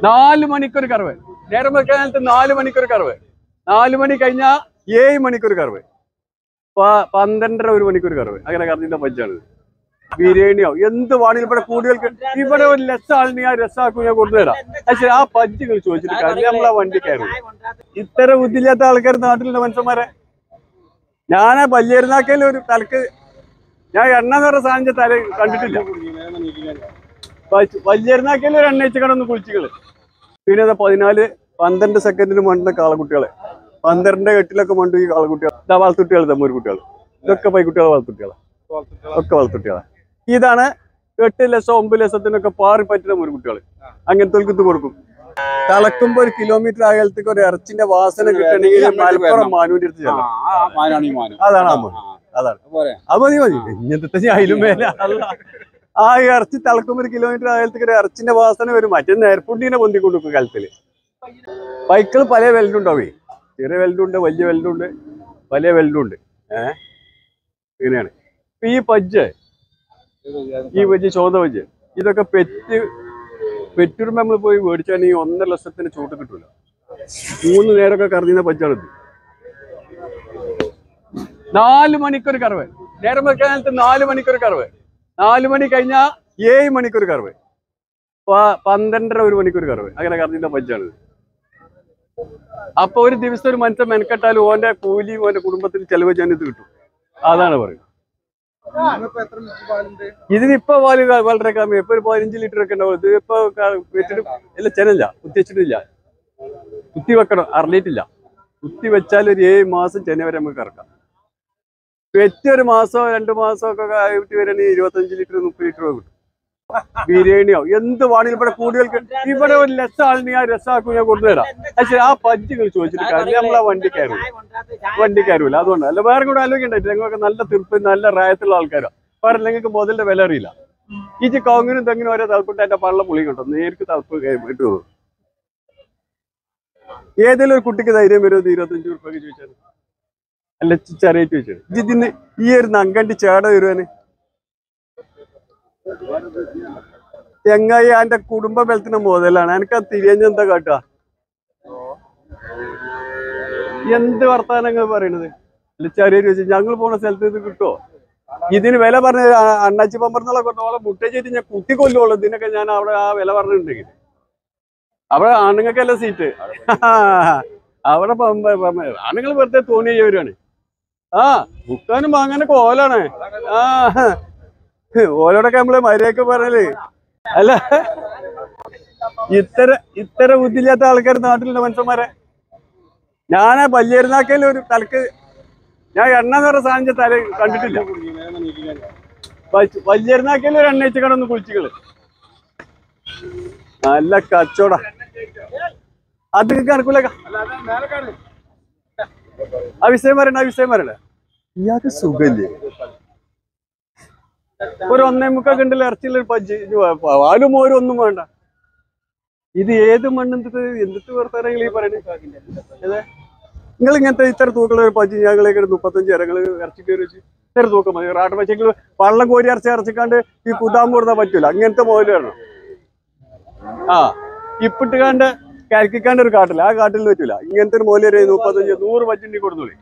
നാല് മണിക്കൂർ കറവ് നേരം വെക്കാനത്ത് നാല് മണിക്കൂർ കറവ് നാല് മണി കഴിഞ്ഞാൽ ഏഴ് മണിക്കൂർ കറവ് പ- പന്ത്രണ്ടര ഒരു മണിക്കൂർ കറവ് അങ്ങനെ കറന്നിന്റെ പഞ്ചാണ് ബിരിയാണിയോ എന്ത് വേണമെങ്കിലും ഇവിടെ കൂടുതൽ ഇവിടെ ഒരു രസമാണ് ഞാൻ രസമാക്കും ഞാൻ കൊണ്ടുവരാം പക്ഷെ ആ പഞ്ചുകൾ ചോദിച്ചിട്ട് കാര്യം നമ്മളാ വണ്ടി കയറും ഇത്ര ബുദ്ധിയില്ലാത്ത ആൾക്കാർ നാട്ടിലുള്ള മനുഷ്യന്മാരെ ഞാൻ ആ പല്ലേരുന്നാക്കയിൽ ഒരു തലക്ക് ഞാൻ എണ്ണ എന്ന് പറഞ്ഞ സാധനം ഞാൻ തല കണ്ടിട്ടില്ല വല്യരുന്നാക്കയിൽ ഒരു എണ്ണ വെച്ചിക്കണൊന്ന് കുളിച്ചുകള് പിന്നെ ദാ പതിനാല് പന്ത്രണ്ട് സെക്കൻഡിന് മണ്ടുന്ന കാളക്കുട്ടികളെ പന്ത്രണ്ട് കെട്ടിലൊക്കെ മണ്ടു ഈ കാളക്കുട്ടികൾ ഇതാ വളർത്തുട്ടികൾ തമ്മൂർ കുട്ടികൾ ഇതൊക്കെ പൈക്കുട്ടികളെ വളർത്തുട്ടികളെ ഒക്കെ വളർത്തുട്ടികളെ ഇതാണ് എട്ട് ലക്ഷം ഒമ്പത് ലക്ഷത്തിനൊക്കെ പാറി പറ്റുന്ന ഒരു കുട്ടികൾ അങ്ങനത്തെ ഇത് കൊടുക്കും തളക്കുമ്പോ ഒരു കിലോമീറ്റർ അകലത്തേക്ക് ഒരു ഇറച്ചിന്റെ വാസന കിട്ടണമെങ്കിൽ മലപ്പുറം മാനൂരിന്റെ അടുത്ത് ചെല്ലണം മാനാണ് ഈ മാനം അതാണ് ആ മോൻ. അതാണ് പോരെ അത് മതി മതി ഇങ്ങനത്തെ അതിലും മേലെ അല്ല. ആ ഇറച്ചി തിളക്കുമ്പോ ഒരു കിലോമീറ്റർ അകലത്തേക്ക് ഒരു ഇറച്ചിന്റെ വാസന വരും മറ്റേ നേർപ്പുണ്ടീനെ പൊന്തിക്കൊണ്ട് വെക്കും കാലത്തില് ബൈക്കുകൾ പല വെൽഡും ഉണ്ടാവേ ചെറിയ വെൽഡും ഉണ്ട് വലിയ വെൽഡും ഉണ്ട് പല വെൽഡും ഉണ്ട് ഏഹ് ഇങ്ങനെയാണ് ഇപ്പൊ ഈ പജ്ജ് ഈ പജ്ജ് ചോദ പജ്ജ് ഇതൊക്കെ പെറ്റ് പെറ്റുരുമ്പോ നമ്മൾ പോയി മേടിച്ചാണെങ്കിൽ ഒന്നര ലക്ഷത്തിന് ചൂട്ട് കിട്ടൂല മൂന്ന് നേരമൊക്കെ കറങ്ങുന്ന പജ്ജാണിത് നാല് മണിക്കൂർ കറവ് നേരം വെക്കാനത്ത് നാല് മണിക്കൂർ കറവ് നാല് മണി കഴിഞ്ഞാൽ ഏഴ് മണിക്കൂർ കറവ് പ- പന്ത്രണ്ടര ഒരു മണിക്കൂർ കറവ് അങ്ങനെ കറന്നിന്റെ പഞ്ചാണ് അപ്പൊ ഒരു ദിവസം ഒരു മനുഷ്യൻ മെനക്കെട്ടാലും ഓന്റെ കൂലിയും ഓന്റെ കുടുംബത്തിന് ചെലവ് ചെയ്യാൻ ഇത് കിട്ടും അതാണ് പറയുന്നത് ഇതിനിപ്പോ പാല് ക- വളരെ കമ്മി ഇപ്പൊ ഒരു പതിനഞ്ച് ലിറ്റർ ഒക്കെ ഉണ്ടാവും ഇത് ഇപ്പൊ ക- വെച്ചിട്ട് ഇല്ല ചെനല്ല കുത്തി വെച്ചിട്ടില്ല കുത്തി വെക്കണം അറിഞ്ഞിട്ടില്ല കുത്തി വെച്ചാൽ ഒരു ഏഴ് മാസം ചെന വരെ നമുക്ക് കറക്കാം വെറ്റ് ഒരു മാസമോ രണ്ട് മാസമോ ഒക്കെ ആയിട്ട് വരണമെങ്കിൽ ഇരുപത്തഞ്ച് ലിറ്റർ മുപ്പത് ലിറ്റർ കിട്ടും ബിരിയാണിയോ എന്ത് വേണമെങ്കിലും ഇവിടെ കൂടുതൽ ഇവിടെ ഒരു രസമാണ് ഞാൻ രസമാക്കും ഞാൻ കൊണ്ടുവരാം പക്ഷെ ആ പഞ്ചുകൾ ചോദിച്ചിട്ട് കാര്യം നമ്മളാ വണ്ടി കയറും വണ്ടി കയറൂല അതുകൊണ്ട് അല്ല വേറെ കൂടെ ആലോചിക്കണ്ടായിട്ട് ഞങ്ങൾക്ക് നല്ല തീർപ്പ് നല്ല റായത്തുള്ള ആൾക്കാരാണ് വേറെ നിങ്ങൾക്ക് മുതലിന്റെ വില അറിയില്ല ഈ കോങ്ങിനും തെങ്ങിനും ഓരോ തളപ്പിട്ട് എന്റെ പള്ള പുളി കിട്ടും നേരിട്ട് തളപ്പ് ഇട്ട് പോകും ഏതെങ്കിലും ഒരു കുട്ടിക്ക് ധൈര്യം വരുന്നത് ഇരുപത്തഞ്ച് ഉറുപ്പൊക്കെ ചോദിച്ചാൽ അല്ല ചെറിയ ചോദിച്ചത് ഇതിന് ഈ ഒരു നങ്കണ്ടി ചേട വരുവാന് തെങ്ങായി എന്റെ കുടുംബ ബലത്തിന് മുതലാണ് എനിക്ക് തിരിയഞ്ഞ എന്താ കാട്ടുക എന്ത് വർത്താനങ്ങൾ പറയണത് അല്ല ചെറിയ ചോദിച്ചു ഞങ്ങൾ പോണ സ്ഥലത്ത് ഇത് കിട്ടുമോ ഇതിന് വില പറഞ്ഞ അണ്ണാച്ചി പമ്പർന്നുള്ള കൊണ്ടോളം മുട്ട ചെയ്ത് ഞാൻ കുത്തിക്കൊല്ലുള്ളൂ ഇതിനൊക്കെ ഞാൻ അവിടെ ആ വില പറഞ്ഞിട്ടുണ്ടെങ്കിൽ അവിടെ ആണുങ്ങൾക്കല്ല സീറ്റ് അവിടെ ആണുങ്ങൾ വെറുതെ തോന്നി ചെയ്യുവരാണ് ആ ബുക്കാനും വാങ്ങാനൊക്കെ ഓലാണ് ആ ഓലോടൊക്കെ നമ്മള് മര്യാദക്ക് പറഞ്ഞല്ലേ അല്ല ഇത്തര ഇത്തര ബുദ്ധിയില്ലാത്ത ആൾക്കാർ നാട്ടിലുള്ള മനുഷ്യന്മാരെ ഞാൻ ആ പല്ലേരുന്നാക്കയിൽ ഒരു തലക്ക് ഞാൻ എണ്ണ എന്ന് പറഞ്ഞ സാധനം ഞാൻ തല കണ്ടിട്ടില്ല വല്യരുന്നാക്കയിൽ ഒരു എണ്ണ വെച്ചിക്കണൊന്ന് കുളിച്ചുകള് നല്ല കച്ചോട അത് കണക്കൂല ആ വിഷയം പറയണ്ട ആ വിഷയം പറയണ്ട ഇയാൾക്ക് സുഖല്ലേ ഒരു ഒന്നേ മുക്കൊക്കെ ഉണ്ടല്ലോ ഇറച്ചിയുള്ള ഒരു പജ്ജ് ഇത് വാ- പാലും മോരും ഒന്നും വേണ്ട ഇത് ഏത് മണ്ണെന്ത് എന്തിട്ട് വർത്താനങ്ങൾ ഈ പറയണേ ഏത് നിങ്ങൾ ഇങ്ങനത്തെ ഇത്ര തൂക്കുള്ള ഒരു പജ്ജ് ഞങ്ങളേക്ക് ഒരു മുപ്പത്തഞ്ച് ഇറങ്ങൾ ഇറച്ചി കയറി വെച്ച് ഇത്ര തൂക്കം മതി റാട്ട് പച്ചങ്ങൾ വള്ളം കോരി ഇറച്ചി ഇറച്ചിക്കാണ്ട് ഈ കുതാമ്പ് കൊടുത്താൽ പറ്റൂല അങ്ങനത്തെ മോല് വരണം ആ ഇപ്പിട്ട് കണ്ട് കരക്കിക്കാണ്ട് ഒരു കാട്ടില്ല ആ കാട്ടിൽ പറ്റൂല ഇങ്ങനത്തെ ഒരു മോല് ഒരു മുപ്പത്തഞ്ച് നൂറ് പച്ചുണ്ടി കൊടുത്തോളി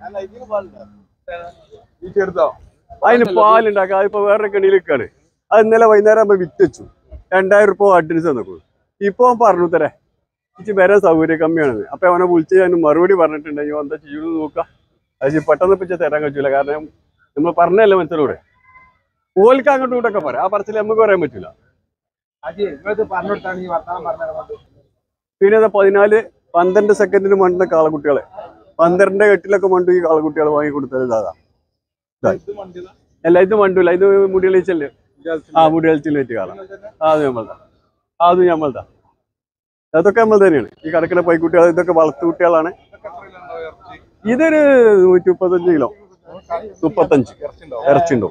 ഈ ചെറുതോ അതിന് പാലുണ്ടാക്കാം അതിപ്പോ വേറെ കെണിയിലേക്കാണ് അത് ഇന്നലെ വൈകുന്നേരം ആകുമ്പോ വിറ്റച്ചു രണ്ടായിരം റുപ്യ അഡ്വാൻസ് തന്നപ്പോൾ ഇപ്പൊ അവൻ പറഞ്ഞു തരേ ഇച്ചി വരാൻ സൗകര്യ കമ്മിയാണെന്ന് അപ്പൊ അവനെ വിളിച്ച് ഞാൻ മറുപടി പറഞ്ഞിട്ടുണ്ട് ഞാൻ എന്താ ചെയ്യുന്നത് നോക്കാം അത് പെട്ടെന്ന് ഇപ്പൊ തരാൻ കഴിച്ചില്ല കാരണം നമ്മൾ പറഞ്ഞല്ലേ മനസ്സിലൂടെ ഓൽക്ക് അങ്ങോട്ടും ഇങ്ങോട്ടൊക്കെ പറയാം ആ പറച്ചിൽ നമുക്ക് പറയാൻ പറ്റില്ല അജി നിങ്ങളിത് പറഞ്ഞെടുത്താണ് ഈ വർത്താനം പറഞ്ഞത് പിന്നെ ദാ പതിനാല് പന്ത്രണ്ട് സെക്കൻഡിന് മണ്ടുന്ന കാളക്കുട്ടികളെ പന്ത്രണ്ട് എട്ടിലൊക്കെ മണ്ടു ഈ കാളക്കുട്ടികളെ വാങ്ങി കൊടുത്തത് ഇതാ ഇത് വണ്ടിയതാ അല്ല ഇത് മണ്ടൂല ഇത് മുടി കളിച്ചല്ലേ ആ മുടി കളിച്ചിൽ വെച്ച് കാള ആ, അത് നമ്മളതാ ആ, അത് നമ്മളതാ അതൊക്കെ നമ്മൾ തന്നെയാണ് ഈ കടക്കിലെ പൈക്കുട്ടികൾ ഇതൊക്കെ വളർത്തു കുട്ടികളാണ് ഇതൊരു നൂറ്റി മുപ്പത്തഞ്ച് കിലോ മുപ്പത്തഞ്ച് ഇറച്ചിണ്ടോ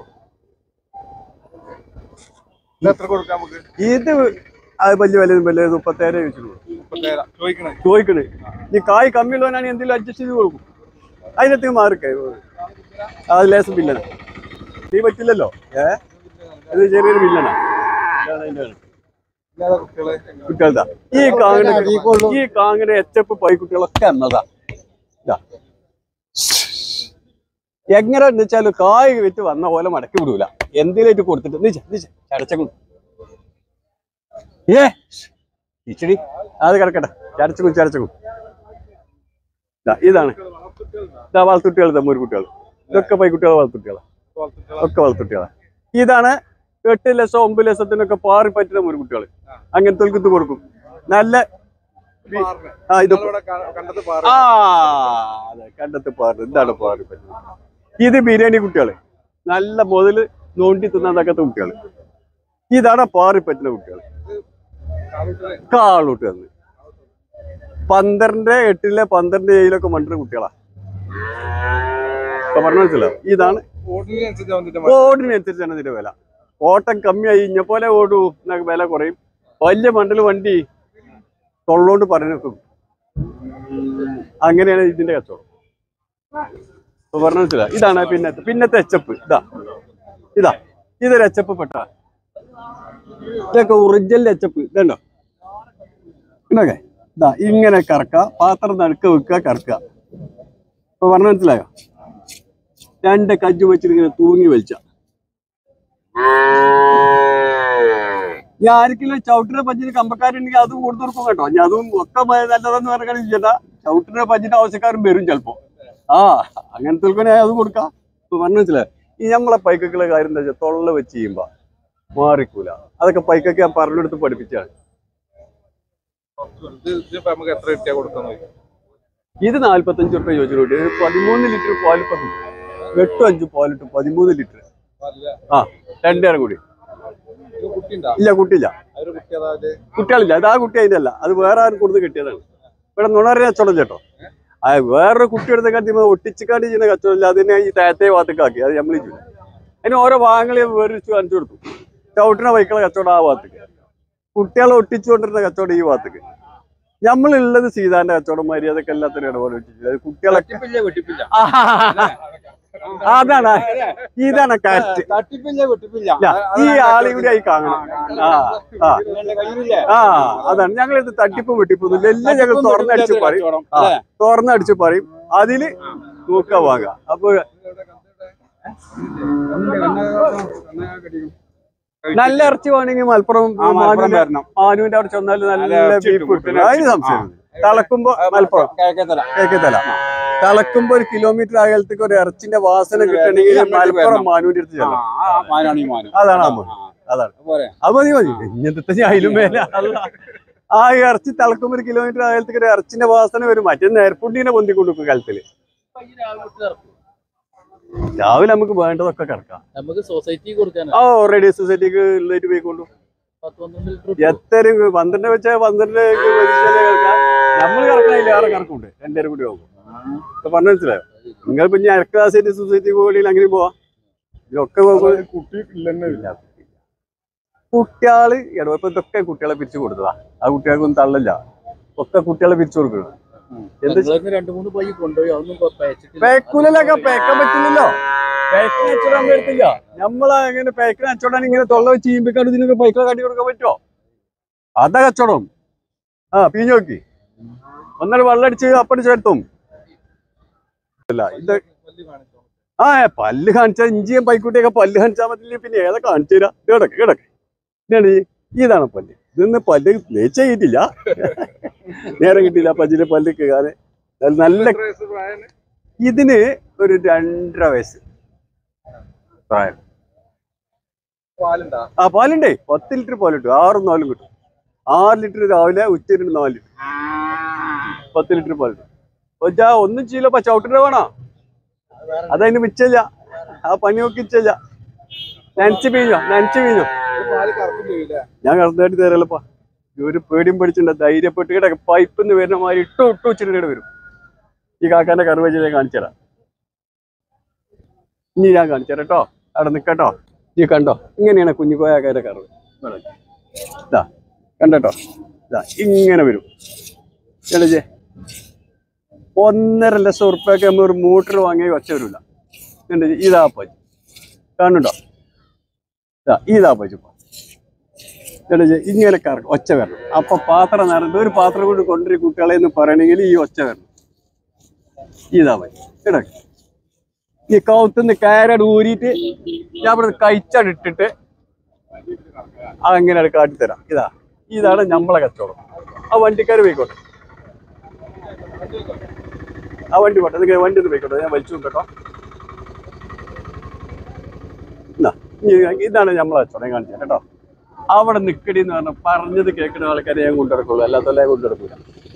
ഇത് എത്ര കൊടുക്കാം നമുക്ക് ഇത് അത് വലിയ വില വലിയ മുപ്പത്തേഴ് വെച്ചിട്ടുള്ളൂ മുപ്പത്തേഴാ ചോദിക്കണേ ചോദിക്കണേ ഈ കായ് കമ്മിയുള്ളവനാണ് എന്തെങ്കിലും അഡ്ജസ്റ്റ് ചെയ്ത് കൊടുക്കും അതിനകത്ത് മാറിക്കേ അത് ലേസം ബില്ലനാ നീ പറ്റില്ലല്ലോ ഏ ഇത് ചെറിയൊരു ബില്ലനാ ഇതാണ് അതിന്റെ കണക്ക്. ഏതാ കുട്ടികള് കുട്ടികളുടെ ഈ കാങ്ങിന് ഈ കാങ്ങിന് എച്ചപ്പ് പൈ കുട്ടികളൊക്കെ എന്നതാ ഇതാ എങ്ങനെ വെച്ചാൽ കായ് വിറ്റ് വന്ന പോലെ മടക്കി വിടൂല എന്തിനായിട്ട് കൊടുത്തിട്ട് നീ ചെ- നീ ചടച്ചു ഏ ഇച്ചിടി അത് കിടക്കട്ടെ ചടച്ചു ചടച്ചു ഇതാണ് ഇതാ വളർത്തുട്ടികൾ തമ്മൂര് കുട്ടികൾ ഇതൊക്കെ പൈക്കുട്ടികളെ വളർത്തുട്ടികളാ ഒക്കെ വളർത്തുട്ടികളാ ഇതാണ് എട്ട് ലക്ഷം ഒമ്പത് ലക്ഷത്തിനൊക്കെ പാറി പറ്റുന്ന മുരുകുട്ടികൾ അങ്ങനത്തെ ഇത് കൊടുക്കും നല്ല ആ ഇത് കണ്ടത് പാറ ആ അതെ കണ്ടത്ത് പാറ് എന്താണ് പാറി പറ്റുന്നത് ഇത് ബിരിയാണി കുട്ടികള് നല്ല മുതല് നോണ്ടി തിന്നാത്തക്കത്തെ കുട്ടികള് ഇതാണ് പാറി പറ്റുന്ന കുട്ടികൾ കാളൂട്ട് തന്ന് പന്ത്രണ്ട് എട്ടിലെ പന്ത്രണ്ട് ഏഴിലൊക്കെ മണ്ടുന്ന കുട്ടികളാ ഇപ്പൊ പറഞ്ഞ മനസ്സിലാവും ഇതാണ് ഓടിനനുസരിച്ച് വന്നിട്ട് ഓടിനനുസരിച്ചാണ് ഇതിന്റെ വില ഓട്ടം കമ്മിയായി ഇഞ്ഞ പോലെ ഓടൂ എന്നൊക്കെ വില കുറയും വലിയ മണ്ടല് വണ്ടി തൊള്ളോണ്ട് പറഞ്ഞു വെക്കും അങ്ങനെയാണ് ഇതിന്റെ കച്ചവടം ഇപ്പൊ പറഞ്ഞ മനസ്സിലായി ഇതാണ് പിന്നത്തെ പിന്നത്തെ എച്ചപ്പ് ഇതാ ഇതാ ഇതൊരു എച്ചപ്പ് പെട്ട ഇതൊക്കെ ഒറിജിനൽ എച്ചപ്പ് ഇതുണ്ടോ ഇതൊക്കെ ഇതാ ഇങ്ങനെ കറക്ക പാത്രം നടുക്ക വെക്കുക കറക്കുക ഇപ്പൊ പറഞ്ഞ മനസ്സിലായോ രണ്ട് കജ്ജ് വെച്ചിട്ട് ഇങ്ങനെ തൂങ്ങി വലിച്ച ഞാൻ ആർക്കില്ല ചവിട്ടിനെ പഞ്ചിന് കമ്പക്കാരുണ്ടെങ്കിൽ അതും കൊടുത്തു കൊടുക്കും കേട്ടോ ഞാൻ അതും ഒക്കെ മ- നല്ലതെന്ന് പറഞ്ഞാൽ ചെയ്യണ്ട ചവിട്ടിനെ പഞ്ചിന്റെ ആവശ്യക്കാരും വരും ചിലപ്പോ ആ അങ്ങനത്തെ ഞാൻ അത് കൊടുക്കാം ഇപ്പൊ പറഞ്ഞു മനസ്സിലായി ഈ നമ്മളെ പൈക്കുള്ള കാര്യം എന്താ വെച്ചാൽ തൊള്ള വെച്ച് ചെയ്യുമ്പോ മാറിക്കൂല അതൊക്കെ പൈക്കൊക്കെ ഞാൻ പറഞ്ഞെടുത്ത് പഠിപ്പിച്ചാണ് ഇത് ഇതിപ്പോ നമുക്ക് എത്ര കിട്ടിയാ കൊടുക്കുന്നത് ഇത് നാല്പത്തഞ്ച് റുപ്യ ചോദിച്ചിട്ടുണ്ട് ഇത് പതിമൂന്ന് ലിറ്റർ പാലിപ്പം എട്ടും അഞ്ചും പാലിട്ട് പതിമൂന്ന് ലിറ്റർ ആ രണ്ടേരം കൂടി ഇത് കുട്ടിണ്ടാ ഇല്ല കുട്ടിയില്ല അതൊരു കുട്ടി അതായത് കുട്ടികളില്ല അത് ആ കുട്ടി അതിന്റെ അല്ല അത് വേറെ ആരും കൊടുത്ത് കിട്ടിയതാണ് ഇവിടെ നുണറിയ കച്ചവടം ചേട്ടോ ആ വേറൊരു കുട്ടിയെടുത്ത കത്തി ഒട്ടിച്ചിക്കാണ്ട് ചെയ്യുന്ന കച്ചവടം ഇല്ല അതിനെ ഈ താഴത്തെ ഭാഗത്തേക്കാക്കി അത് നമ്മൾ ചെയ്തു അതിന് ഓരോ ഭാഗങ്ങളെ വേറിച്ച് കാണിച്ചു കൊടുത്തു ചവിട്ടിന ബൈക്കുള്ള കച്ചവടം ആ ഭാഗത്തേക്ക് കുട്ടികളെ ഒട്ടിച്ചുകൊണ്ടിരുന്ന കച്ചവടം ഈ ഭാഗത്തേക്ക് നമ്മളുള്ളത് സീതാന്റെ കച്ചവടം മര്യാദക്ക് എല്ലാത്തിനും ഇടപോലെ വെച്ചിട്ട് കുട്ടികളൊക്കെ തട്ടിപ്പില്ല വെട്ടിപ്പില്ല ആ, അതാണ് ഇതാണ് കാറ്റ് തട്ടിപ്പില്ല വെട്ടിപ്പില്ല ഇല്ല, ഈ ആളെ കൂടി ആയി കാണണം ആ ആ കഴിയില്ലേ ആ അതാണ് ഞങ്ങൾ ഇത് തട്ടിപ്പും വെട്ടിപ്പൊന്നും എല്ലാം ഞങ്ങൾ തുറന്നടിച്ച് പറയും ആ, തുറന്നടിച്ച് പറയും അതില് നോക്കുക വാങ്ങുക അപ്പൊ നല്ല ഇറച്ചി വേണമെങ്കിൽ മലപ്പുറം മാനുവിന്റെ വരണം മാനുവിന്റെ അവിടെ ചെന്നാൽ നല്ല നല്ല ഇറച്ചി ബീഫ് കിട്ടും. കിട്ടും അതിന് സംശയം തിളക്കുമ്പോ മലപ്പുറം കേക്കത്തല കേക്കത്തല തിളക്കുമ്പോ ഒരു കിലോമീറ്റർ അകലത്തേക്ക് ഒരു ഇറച്ചിന്റെ വാസന കിട്ടണമെങ്കിൽ മലപ്പുറം മാനുവിന്റെ അടുത്ത് ചെല്ലണം മാനാണ് ഈ മാനം അതാണ് അമ്മ അതാണ് പോരെ അത് മതി മതി ഇങ്ങനത്തെ അതിലും മേലെ അല്ല. ആ ഇറച്ചി തിളക്കുമ്പോ ഒരു കിലോമീറ്റർ അകലത്തേക്ക് ഒരു ഇറച്ചിന്റെ വാസന വരും മറ്റേ നേർപ്പുണ്ടീനെ പൊന്തി കൊടുക്കും കാലത്തില് രാവിലെ നമുക്ക് വേണ്ടതൊക്കെ കിടക്കാം നമുക്ക് സൊസൈറ്റി കൊടുക്കാനാ ആ റേഡിയോ സൊസൈറ്റിക്ക് ഉള്ളതായിട്ട് പോയിക്കൊണ്ടു പത്ത് പന്ത്രണ്ട് ലിറ്റർ എത്ര പന്ത്രണ്ട് വെച്ചാൽ പന്ത്രണ്ട് കിടക്കാം നമ്മൾ കിടക്കണില്ല ആറ് കണക്കുണ്ട് രണ്ടേരും കൂടി പോകും ഇപ്പൊ പറഞ്ഞു മനസ്സിലായോ നിങ്ങൾ പിന്നെ അരക്കാസൈറ്റ് സൊസൈറ്റി പോകണമെങ്കിൽ അങ്ങനെ പോവാ ഇതൊക്കെ കുട്ടി ഇല്ല കുട്ടികള് എടോ ഇപ്പൊ ഇതൊക്കെ കുട്ടികളെ പിരിച്ചു കൊടുത്തതാ ആ കുട്ടികൾക്കൊന്നും തള്ളല്ല ഒക്കെ കുട്ടികളെ പിരിച്ചു കൊടുക്കണം എന്ത് ഞങ്ങളിന്ന് രണ്ട് മൂന്ന് പൈ കൊണ്ടുപോയി അതൊന്നും കൊ- പയച്ചിട്ടില്ല. പേക്കൂലൊക്കെ പേക്കാൻ പറ്റില്ലല്ലോ പേക്കിന് അച്ചോടാൻ പറ്റില്ല നമ്മളെ എങ്ങനെ പേക്കിന് അച്ചോടാൻ ഇങ്ങനെ തൊള്ള വെച്ച് ചെയ്യുമ്പോഴേക്കാണ് ഇതിനൊക്കെ പൈക്കളെ കാട്ടി കൊടുക്കാൻ പറ്റുമോ അതാ കച്ചവടം ആ പീഞ്ഞു നോക്കി ഒന്നര വെള്ളടിച്ച് അപ്പടി ചേർത്തും അല്ല ഇത് ആ ഏ, പല്ല് കാണിച്ചാൽ ഇഞ്ചിയും പൈക്കുട്ടിയൊക്കെ പല്ല് കാണിച്ചാൽ പറ്റില്ല പിന്നെ ഏതാ കാണിച്ചു തരാ കിടക്ക് കിടക്ക് ഇതാണ് ഈ- ഇതാണ് പല്ല് ഇതൊന്ന് പല്ല് ലേച്ച് ചെയ്തിട്ടില്ല നേരം കിട്ടിയില്ല പല്ലിന്റെ പല്ല് കേൾക്കാതെ നല്ല ഇതിന് ഒരു രണ്ടര വയസ്സ് പ്രായം പാലുണ്ടാ ആ പാലുണ്ടേ പത്ത് ലിറ്റർ പാൽ കിട്ടും ആറും നാലും കിട്ടും ആറ് ലിറ്റർ രാവിലെ ഉച്ചരിട്ട് നാല് ലിറ്റർ പത്ത് ലിറ്റർ പാൽ കിട്ടും വെച്ചാ ഒന്നും ചെയ്യില്ല പ ചവിട്ടിട്ട് വേണോ അതതിന് മിച്ചല്ല ആ പനി നോക്കി ഇച്ചല്ല നനച്ച് പിഴിഞ്ഞോ നനച്ച് പിഴിഞ്ഞോ പാല് കറക്കും ചെയ്യൂല ഞാൻ കടന്നായിട്ട് തരല്ലപ്പാ ഒരു പേടിയും പഠിച്ചിട്ടുണ്ട് ധൈര്യപ്പെട്ട് കിടക്ക പൈപ്പിൽ നിന്ന് വരുന്ന മാതിരി ഇട്ടു ഇട്ടു വെച്ചിട്ട് വരും ഈ കാക്കാന്റെ കറുവ ഞാൻ കാണിച്ചു തരാം ഇനി ഞാൻ കാണിച്ചു തരാം കേട്ടോ അവിടെ നിക്കട്ടോ ഈ കണ്ടോ ഇങ്ങനെയാണ് കുഞ്ഞുകോയാക്കാരുടെ കറവ് ഇതാ കണ്ടോ ഇതാ ഇങ്ങനെ വരും എളിച്ചേ ഒന്നര ലക്ഷം ഉറുപ്പ്യൊക്കെ നമ്മൾ ഒരു മോട്ടർ വാങ്ങി വച്ച വരില്ല കണ്ടോ ഇതാ പച്ച് കാണുന്നുണ്ടോ ഇതാ ഇതാ പച്ച് എന്നിട്ട് ഇത് ഇങ്ങനെ കറക്കും ഒച്ച വരണം അപ്പൊ പാത്രം നിറഞ്ഞിട്ട് ഒരു പാത്രം കൊണ്ട് കൊണ്ടുവരും കുട്ടികളെ എന്ന് പറയണമെങ്കിൽ ഈ ഒച്ച വരണം ഇതാ മതി ഇടക്ക് ഈ കൗത്തുനിന്ന് കയറട് ഊരിയിട്ട് ഞാൻ ഇവിടെ കഴിച്ചാട് ഇട്ടിട്ട് അതങ്ങനെ കാട്ടിത്തരാം ഇതാ ഇതാണ് നമ്മളെ കച്ചവടം ആ വണ്ടിക്കാർ പോയിക്കോട്ടെ ആ വണ്ടി പോട്ടെ നിങ്ങൾ വണ്ടി ഒന്ന് പോയിക്കോട്ടെ ഞാൻ വലിച്ചു കേട്ടോ ഇതാ, ഇനി ഇതാണ് നമ്മളെ കച്ചവടം ഞാൻ കാണിച്ചത് കേട്ടോ അവിടെ നിക്കടി എന്ന് പറഞ്ഞാൽ പറഞ്ഞത് കേൾക്കുന്ന ആൾക്കാരെ ഞാൻ കൊണ്ടുനടക്കുള്ളൂ അല്ലാത്തല്ല ഞാൻ കൊണ്ടുനടക്കൂല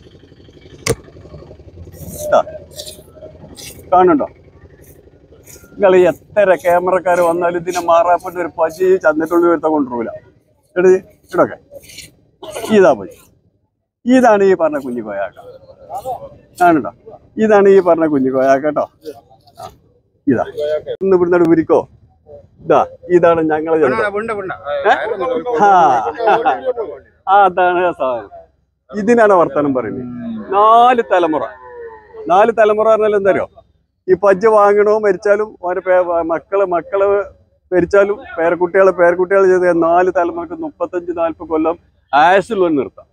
ഇതാ, കാണുന്നുണ്ടോ നിങ്ങൾ എത്ര ക്യാമറക്കാർ വന്നാലും ഇതിനെ മാറാപ്പിട്ട് ഒരു പശി ചന്നിട്ടുള്ളിൽ ഒരുത്ത കൊണ്ടുപോകില്ല എടീ ഇടൊക്കെ ഇതാ പോയി ഇതാണ് ഈ പറഞ്ഞ കുഞ്ഞു കോയാക്ക കാണുണ്ടോ ഇതാണ് ഈ പറഞ്ഞ കുഞ്ഞു കോയാക്ക കേട്ടോ ആ, ഇതാ ഇന്ന് ഇവിടുന്ന് ഉരിക്കോ ഇതാ ഇതാണ് ഞങ്ങളെ ജന്തു ആ ആ, അതാണ് ആ സാധനം ഇതിനാണ് വർത്തമാനം പറയുന്നത് നാല് തലമുറ നാല് തലമുറ പറഞ്ഞാൽ എന്തറിയോ ഈ പജ്ജ് വാങ്ങണോ മരിച്ചാലും ഓരോ പേ മക്കള് മക്കള് മരിച്ചാലും പേരക്കുട്ടികളെ പേരക്കുട്ടികൾ ചെയ്ത് നാല് തലമുറക്ക് മുപ്പത്തഞ്ച് നാല്പത് കൊല്ലം ആയുസുള്ള നിർത്താം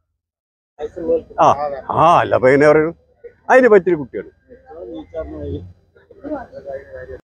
ആ ആ അല്ല അപ്പൊ എങ്ങനെ പറയുന്നു അതിന് പറ്റിയൊരു കുട്ടിയാണ്